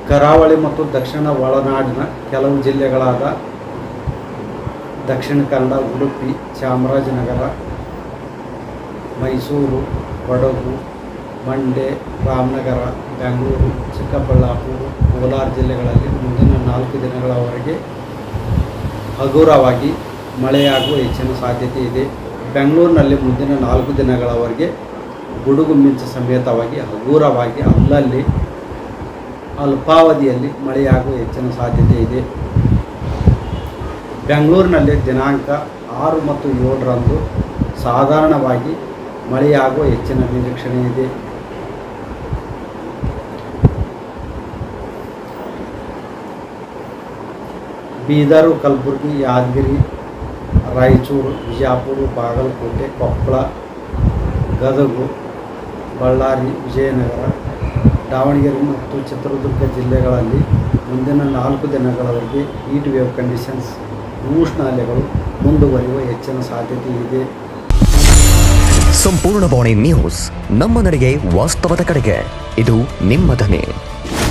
ಕರಾವಳಿ ಮತ್ತು ದಕ್ಷಿಣ ಒಳನಾಡಿನ ಕೆಲವು ಜಿಲ್ಲೆಗಳಾದ ದಕ್ಷಿಣ ಕನ್ನಡ ಉಡುಪಿ ಚಾಮರಾಜನಗರ ಮೈಸೂರು ಕೊಡಗು ಮಂಡ್ಯ ರಾಮನಗರ ಬೆಂಗಳೂರು ಚಿಕ್ಕಬಳ್ಳಾಪುರ ಕೋಲಾರ ಜಿಲ್ಲೆಗಳಲ್ಲಿ ಮುಂದಿನ ನಾಲ್ಕು ದಿನಗಳವರೆಗೆ ಹಗುರವಾಗಿ ಮಳೆಯಾಗುವ ಹೆಚ್ಚಿನ ಸಾಧ್ಯತೆ ಇದೆ ಬೆಂಗಳೂರಿನಲ್ಲಿ ಮುಂದಿನ ನಾಲ್ಕು ದಿನಗಳವರೆಗೆ ಗುಡುಗು ಮಿಂಚು ಸಮೇತವಾಗಿ ಹಗುರವಾಗಿ ಅಲ್ಲಲ್ಲಿ ಅಲ್ಪಾವಧಿಯಲ್ಲಿ ಮಳೆಯಾಗುವ ಹೆಚ್ಚಿನ ಸಾಧ್ಯತೆ ಇದೆ ಬೆಂಗಳೂರಿನಲ್ಲಿ ದಿನಾಂಕ ಆರು ಮತ್ತು ಏಳರಂದು ಸಾಧಾರಣವಾಗಿ ಮಳೆಯಾಗುವ ಹೆಚ್ಚಿನ ನಿರೀಕ್ಷಣೆ ಇದೆ ಬೀದರು ಕಲಬುರಗಿ ಯಾದಗಿರಿ ರಾಯಚೂರು ವಿಜಯಪುರ ಬಾಗಲಕೋಟೆ ಕೊಪ್ಪಳ ಗದಗು ಬಳ್ಳಾರಿ ವಿಜಯನಗರ ದಾವಣಗೆರೆ ಮತ್ತು ಚಿತ್ರದುರ್ಗ ಜಿಲ್ಲೆಗಳಲ್ಲಿ ಮುಂದಿನ ನಾಲ್ಕು ದಿನಗಳವರೆಗೆ ಹೀಟ್ ವೇವ್ ಕಂಡೀಷನ್ಸ್ ಉಷ್ಣ ಅಲೆಗಳು ಮುಂದುವರಿಯುವ ಹೆಚ್ಚಿನ ಸಾಧ್ಯತೆ ಇದೆ ಸಂಪೂರ್ಣ ಬಾಣಿ ನ್ಯೂಸ್ ನಮ್ಮ ನಡೆಗೆ ವಾಸ್ತವದ ಕಡೆಗೆ ಇದು ನಿಮ್ಮ ಧ್ವನಿ